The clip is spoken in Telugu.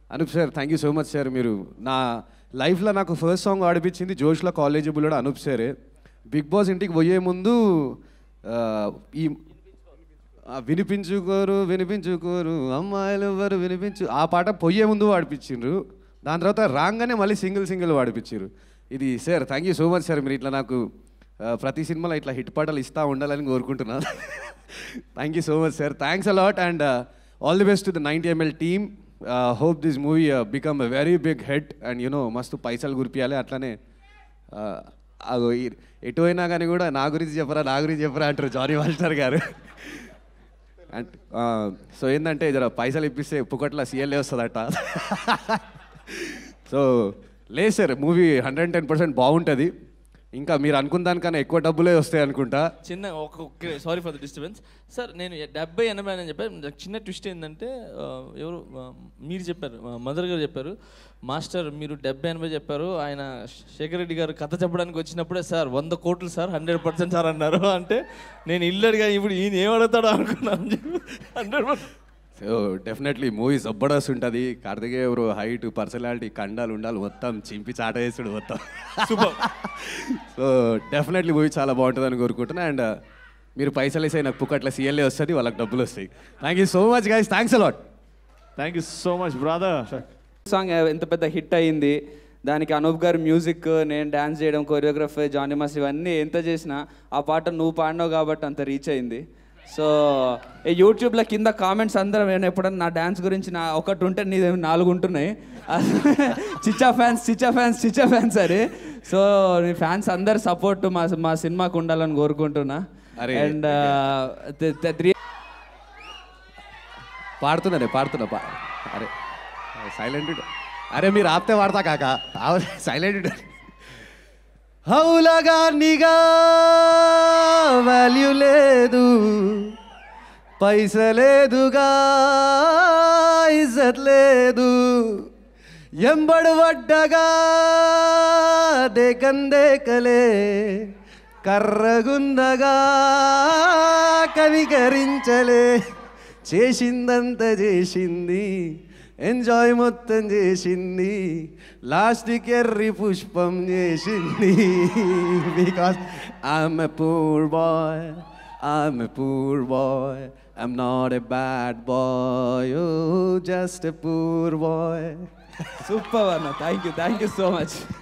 Anoop sir thank you so much sir మీరు నా లైఫ్లో నాకు ఫస్ట్ సాంగ్ ఆడిపించింది జోష్లో కాలేజ్ బుల్లడు అనూప్ సారే బిగ్ బాస్ ఇంటికి పోయే ముందు ఆ, ఈ ఆ, వినిపించుకోరు వినిపించుకోరు అమ్మాయిలు ఎవరు వినిపించు ఆ పాట పొయ్యే ముందు వాడిపించిండ్రు దాని తర్వాత రాగానే మళ్ళీ సింగిల్ సింగిల్ వాడిపించారు ఇది sir thank you so much sir మీరు ఇట్లా నాకు ఆ, ప్రతి సినిమాలో ఇట్లా హిట్ పాటలు ఇస్తా ఉండాలని కోరుకుంటున్నాను thank you so much sir thanks a lot and all the best to the ninety ML team hope this movie become a very big hit and you know మస్తు పైసలు గురిపియాలి అట్లానే ఆ, అగో ఈ- ఎటు అయినా కానీ కూడా నా గురించి చెప్పరా నా గురించి చెప్పరా అంటారు జానీ వాల్టర్ గారు అండ్ సో ఏంటంటే జర పైసలు ఇప్పిస్తే పుకట్ల సీఎల్ఏ వస్తుందట సో లేదు sir movie hundred ten percent బాగుంటుంది ఇంకా మీరు అనుకున్న దానికన్నా ఎక్కువ డబ్బులే వస్తాయి అనుకుంటా చిన్న ఒక sorry for the disturbance sir నేను డెబ్బై ఎనభై అని చెప్పాను నాకు చిన్న ట్విస్ట్ ఏంటంటే ఆ, ఎవరు ఆ, మీరు చెప్పారు మదర్ గారు చెప్పారు మాస్టర్ మీరు డెబ్బై ఎనభై చెప్పారు ఆయన శేఖర్ రెడ్డి గారు కథ చెప్పడానికి వచ్చినప్పుడే సార్ వంద కోట్లు సార్ హండ్రెడ్ పర్సెంట్ సార్ అన్నారు అంటే నేను ఇల్లు అడిగా ఇప్పుడు ఈయన ఏం అడుగుతాడో అనుకున్నాను hundred percent so definitely movie జబ్బర్దస్త్ ఉంటుంది కార్తికేయ ఎవరు హైట్ పర్సనాలిటీ కండాలు ఉండాలి మొత్తం చింపి చాట వేసుడు మొత్తం సూపర్ సో డెఫినెట్లీ మూవీ చాలా బాగుంటుందని కోరుకుంటున్నా అండ్ మీరు పైసలు వేసే నాకు పుక్కట్ల సీఎల్ఏ వస్తుంది వాళ్ళకి డబ్బులు వస్తాయి thank you so much guys thanks a lot thank you so much brother song ఎంత పెద్ద హిట్ అయింది దానికి అనూప్ గారి మ్యూజిక్ నేను డ్యాన్స్ చేయడం కొరియోగ్రఫీ జానీ మాస్ ఇవన్నీ ఎంత చేసినా ఆ పాట నువ్వు పాడినావు కాబట్టి అంత రీచ్ అయింది సో ఈ యూట్యూబ్లో కింద కామెంట్స్ అందరం నేను ఎప్పుడన్నా నా డ్యాన్స్ గురించి నా ఒకటి ఉంటే నీ నాలుగు ఉంటున్నాయి చిచ్చా ఫ్యాన్స్ చిచ్చా ఫ్యాన్స్ చిచ్చా ఫ్యాన్స్ అని సో నీ ఫ్యాన్స్ అందరి సపోర్ట్ మా మా సినిమాకు ఉండాలని కోరుకుంటున్నా అరే. అండ్ త్రీ పాడుతున్నానే పాడుతున్నా పా అరే సైలెంట్ అరే మీరు ఆపితే వాడతా కాక సైలెంట్ హౌలగా నిగా వాల్యూ లేదు పైసలేదుగా ఇజ్జత్ లేదు ఎంబడు పడ్డగా దేకందేకలే కర్రగుందగా కనికరించలే చేసిందంత చేసింది ఎంజాయ్ మొత్తం చేసింది లాస్ట్కి ఎర్రి పుష్పం చేసింది because I'm a poor boy I'm a poor boy I'm not a bad boy just a poor boy super అన్న thank you thank you so much